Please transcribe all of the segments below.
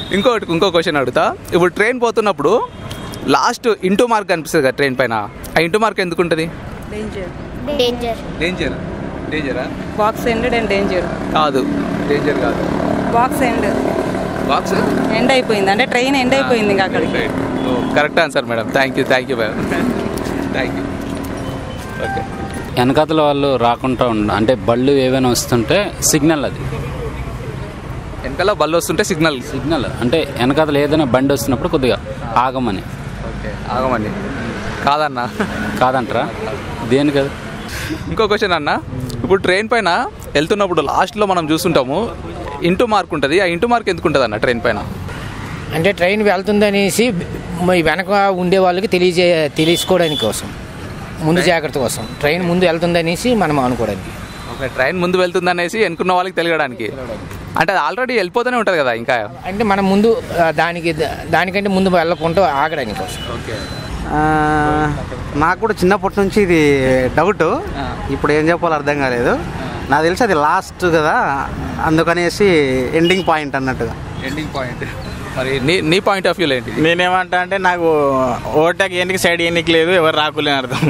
ఇంకోటి ఇంకో క్వశ్చన్ అడుగుతా ఇప్పుడు ట్రైన్ పోతున్నప్పుడు లాస్ట్ ఇంటూ మార్క్ కనిపిస్తుంది కదా ట్రైన్ పైన ఆ ఇంటూ మార్క్ ఎందుకు ఉంటుంది డేంజర్ డేంజర్ డేంజర్ డేంజరా బాక్స్ ఎండెడ్ అండ్ డేంజర్ కాదు డేంజర్ కాదు బాక్స్ ఎండ్ బాక్స్ ఎండ్ అయిపోయింది అంటే ట్రైన్ ఎండ్ అయిపోయింది ఇంకా అక్కడికి correct answer madam thank you thank you madam thank you okay వెనకాతల వాళ్ళు రాకుండా ఉండ అంటే బళ్ళు ఏవైనా వస్తుంటే సిగ్నల్ అది వెనకాల బళ్ళు వస్తుంటే సిగ్నల్ సిగ్నల్ అంటే వెనకాతల ఏదైనా బండి వస్తున్నప్పుడు కొద్దిగా ఆగమని ఓకే ఆగమండి కాదన్నా కాదంటారా దేని కదా ఇంకో క్వశ్చన్ అన్న ఇప్పుడు ట్రైన్ పైన వెళ్తున్నప్పుడు లాస్ట్లో మనం చూస్తుంటాము ఇంటూ మార్క్ ఉంటుంది ఆ ఇంటూ మార్క్ ఎందుకు ఉంటుంది అన్న ట్రైన్ పైన అంటే ట్రైన్ వెళ్తుందనేసి మీ వెనక ఉండే వాళ్ళకి తెలియజే తెలుసుకోవడానికి కోసం ముందు జాగ్రత్త కోసం ట్రైన్ ముందు వెళ్తుందనేసి మనం అనుకోవడానికి ఓకే ట్రైన్ ముందు వెళ్తుంది అనేసి ఎన్నుకున్న వాళ్ళకి తెలియడానికి అంటే అది ఆల్రెడీ వెళ్ళిపోతూనే ఉంటుంది కదా ఇంకా అంటే మనం ముందు ఆ, దానికి దానికంటే ముందు వెళ్ళకుండా ఆగడానికి కోసం ఓకే ఆ, నాకు కూడా చిన్నప్పటి నుంచి ఇది డౌట్ ఇప్పుడు ఏం చెప్పాలో అర్థం కాలేదు నాకు తెలిసి అది లాస్ట్ కదా అందుకనేసి ఎండింగ్ పాయింట్ అన్నట్టుగా ఎండింగ్ పాయింట్ మరి నీ నీ పాయింట్ ఆఫ్ వ్యూలో ఏంటి నేనేమంటా అంటే నాకు ఓవర్టేక్ ఎన్నికి సైడ్ ఎన్నికి లేదు ఎవరు రాకులేని అర్థం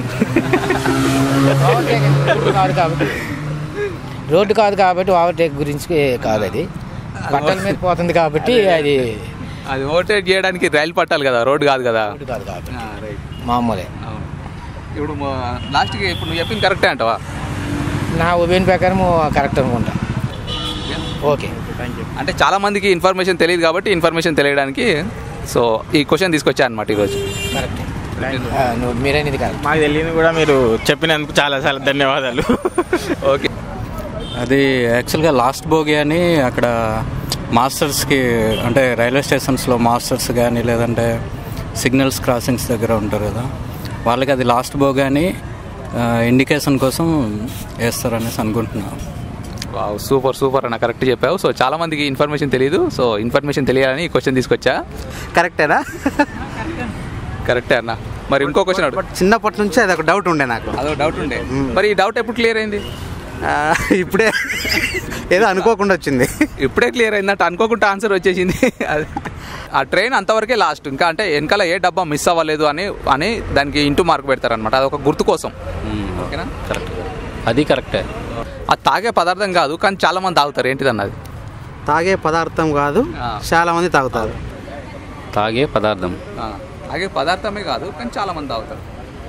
రోడ్డు కాదు కాబట్టి రోడ్డు కాదు కాబట్టి ఓవర్టేక్ గురించి కాదు అది బట్టల మీద పోతుంది కాబట్టి అది అది ఓవర్టేక్ చేయడానికి రైలు పట్టాలి కదా రోడ్ కాదు కదా రోడ్డు కాదు కాబట్టి మామూలే అవును ఇప్పుడు లాస్ట్కి ఇప్పుడు నువ్వు చెప్పింది కరెక్టే అంటావా నా ఒపీనియన్ ప్రకారం కరెక్ట్ అనుకుంటా ఓకే అంటే చాలా మందికి ఇన్ఫర్మేషన్ తెలియదు కాబట్టి ఇన్ఫర్మేషన్ తెలియడానికి సో ఈ క్వశ్చన్ తీసుకొచ్చా అనమాట ఈరోజు కరెక్ట్ నువ్వు మీరనేది కరెక్ట్ మాకు తెలియని కూడా మీరు చెప్పినందుకు చాలా చాలా ధన్యవాదాలు ఓకే అది యాక్చువల్గా లాస్ట్ బోగి అని అక్కడ మాస్టర్స్కి అంటే రైల్వే స్టేషన్స్లో మాస్టర్స్ కానీ లేదంటే సిగ్నల్స్ క్రాసింగ్స్ దగ్గర ఉంటారు కదా వాళ్ళకి అది లాస్ట్ బోగి అని ఇండికేషన్ కోసం వేస్తారనేసి అనుకుంటున్నాను వావ్ సూపర్ సూపర్ అన్న కరెక్ట్ చెప్పావు సో చాలా మందికి ఇన్ఫర్మేషన్ తెలియదు సో ఇన్ఫర్మేషన్ తెలియాలని ఈ క్వశ్చన్ తీసుకొచ్చా కరెక్టేనా కరెక్టే అన్న మరి ఇంకో క్వశ్చన్ అడుగు బట్ చిన్నప్పటి నుంచి అది ఒక డౌట్ ఉండే నాకు అదో డౌట్ ఉండే మరి ఈ డౌట్ ఎప్పుడు క్లియర్ అయింది ఆ, ఇప్పుడే ఏదో అనుకోకుండా వచ్చింది ఇప్పుడే క్లియర్ అయిందంటే అనుకోకుండా ఆన్సర్ వచ్చేసింది అది ఆ ట్రైన్ అంతవరకే లాస్ట్ ఇంకా అంటే వెనకాల ఏ డబ్బా మిస్ అవ్వలేదు అని అని దానికి ఇంటూ మార్క్ పెడతారనమాట అది ఒక గుర్తు కోసం ఓకేనా కరెక్ట్ అది కరెక్టే అది తాగే పదార్థం కాదు కానీ చాలా మంది తాగుతారు ఏంటిది అన్నది తాగే పదార్థం కాదు ఆ. చాలా మంది తాగుతారు తాగే పదార్థం ఆ, తాగే పదార్థమే కాదు కానీ చాలా మంది తాగుతారు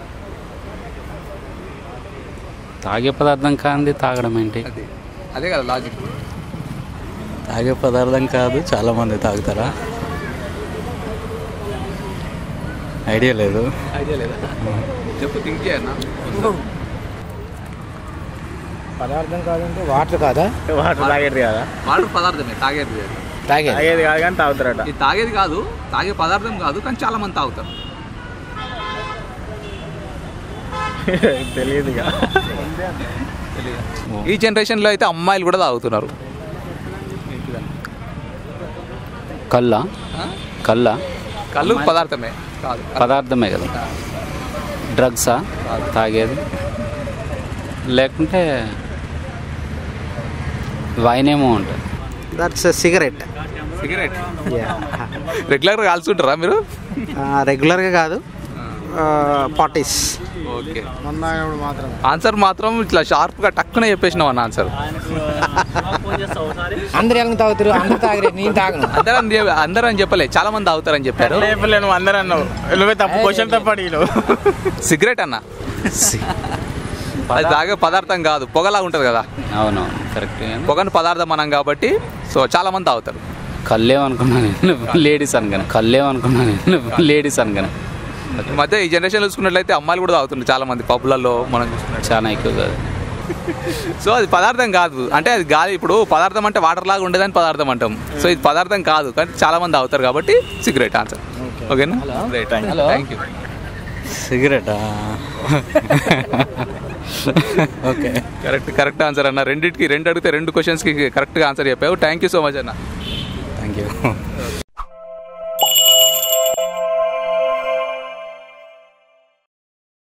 తాగే పదార్థం కాంది తాగడం ఏంటి అది అదే కదా లాజిక్ తాగే పదార్థం కాదు చాలామంది తాగుతారా ఐడియా లేదు ఐడియా లేదా చెప్పు థింక్ చేయన్నా పదార్థం కాదంటే వాటర్ కాదా వాటర్ తాగేది కదా వాటర్ పదార్థమే తాగేది కాదు. తాగేది తాగేది కాదు కానీ తాగుతారట ఇది తాగేది కాదు తాగే పదార్థం కాదు కానీ చాలా మంది తాగుతారు తెలియదు ఇక ఈ జనరేషన్లో అయితే అమ్మాయిలు కూడా తాగుతున్నారు కళ్ళ ఆ? కళ్ళ కళ్ళు పదార్థమే కాదు పదార్థమే కదా డ్రగ్సా తాగేది లేకుంటే వైన్ ఏమో ఉంటుంది దట్స్ సిగరెట్ సిగరెట్ రెగ్యులర్గా కాల్చుంటారా మీరు రెగ్యులర్గా కాదు పార్టీస్ ఓకే మాత్రం ఆన్సర్ మాత్రం ఇట్లా షార్ప్గా టక్కునే చెప్పేసినావు అన్న ఆన్సర్ అందరు ఎలా తాగుతారు అందరు తాగరు నేను తాగను అందరూ అని చెప్- అందరూ అని చెప్పలే చాలా మంది తాగుతారని చెప్పారు లేపలే నువ్వు అందరూ అన్నావు నువ్వే తప్పు క్వశ్చన్ తప్పు అడిగినావు సిగరెట్ అన్న అది తాగే పదార్థం కాదు పొగలా ఉంటుంది కదా అవునవును కరెక్ట్ పొగను పదార్థం అనం కాబట్టి సో చాలా మంది తాగుతారు కళ్ళేమనుకున్నాను నేను లేడీస్ అనగానే కళ్ళేమనుకున్నాను నేను లేడీస్ అనగానే ఈ మధ్య ఈ జనరేషన్ చూసుకున్నట్లయితే అమ్మాయిలు కూడా తాగుతున్నారు చాలా మంది పబ్లలో మనం చూస్తున్నట్టు చాలా ఎక్కువ కాదు సో అది పదార్థం కాదు అంటే అది గాలి ఇప్పుడు పదార్థం అంటే వాటర్ లాగా ఉండేదని పదార్థం అంటాం సో ఇది పదార్థం కాదు కానీ చాలా మంది తాగుతారు కాబట్టి సిగరెట్ ఆన్సర్ ఓకేనా రైట్ థ్యాంక్ యూ సిగరెటా ఓకే కరెక్ట్ కరెక్ట్ ఆన్సర్ అన్న రెండింటికి రెండు అడిగితే రెండు క్వశ్చన్స్కి కరెక్ట్గా ఆన్సర్ చెప్పావు థ్యాంక్ యూ సో మచ్ అన్న థ్యాంక్ యూ